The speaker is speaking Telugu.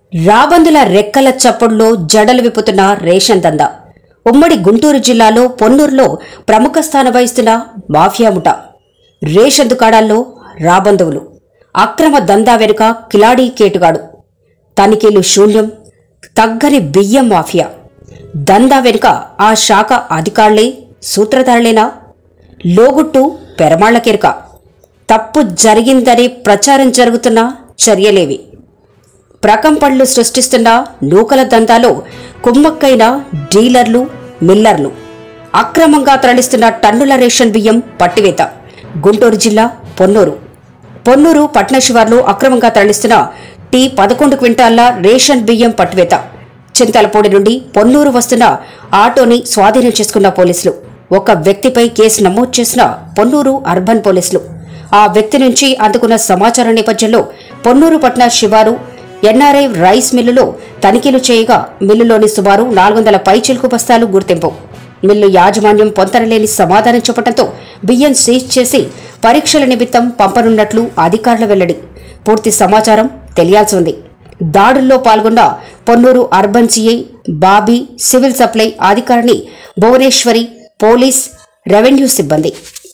రాబందుల రెక్కల చప్పుడులో జడలు విప్పుతున్న రేషన్ దందా ఉమ్మడి గుంటూరు జిల్లాలో పొన్నూరులో ప్రముఖ స్థానం వహిస్తున్న మాఫియా ముఠా రేషన్ దుకాణాల్లో రాబందువులు అక్రమ దందా వెనుక కిలాడీ కేటుగాడు తనిఖీలు శూన్యం తగ్గని బియ్యం మాఫియా దందా వెనుక ఆ శాఖ అధికారులే సూత్రధారులేనా లోగుట్టు పెరమాళ్లకెరుక తప్పు జరిగిందని ప్రచారం జరుగుతున్న చర్యలేవి ప్రకంపనలు సృష్టిస్తున్న నూకల దందాలో కుమ్మక్కైన డీలర్లు మిల్లర్లు అక్రమంగా తరలిస్తున్న టన్నుల రేషన్ బియ్యం పట్టివేత గుంటూరు జిల్లా పొన్నూరు పొన్నూరు పట్న శివార్లో అక్రమంగా తరలిస్తున్న టీ పదకొండు క్వింటాళ్ల రేషన్ బియ్యం పట్టివేత చింతలపూడి నుండి పొన్నూరు వస్తున్న ఆటోని స్వాధీనం చేసుకున్న పోలీసులు ఒక వ్యక్తిపై కేసు నమోదు చేసిన పొన్నూరు అర్బన్ పోలీసులు ఆ వ్యక్తి నుంచి అందుకున్న సమాచారం నేపథ్యంలో పొన్నూరు పట్న శివారు ఎన్ఆర్ఐ రైస్ మిల్లులో తనిఖీలు చేయగా మిల్లులోని సుమారు నాలుగు వందల పైచిలుకు బస్తాలు గుర్తింపు మిల్లు యాజమాన్యం పొంతనలేని సమాధానం చెప్పడంతో బియ్యం సీజ్ చేసి పరీక్షల నిమిత్తం పంపనున్నట్లు అధికారుల వెల్లడి పూర్తి సమాచారం తెలియాల్సి ఉంది దాడుల్లో పాల్గొన్న Ponnur urban CI Bobby civil supply అధికారిని భువనేశ్వరి పోలీస్ రెవెన్యూ సిబ్బంది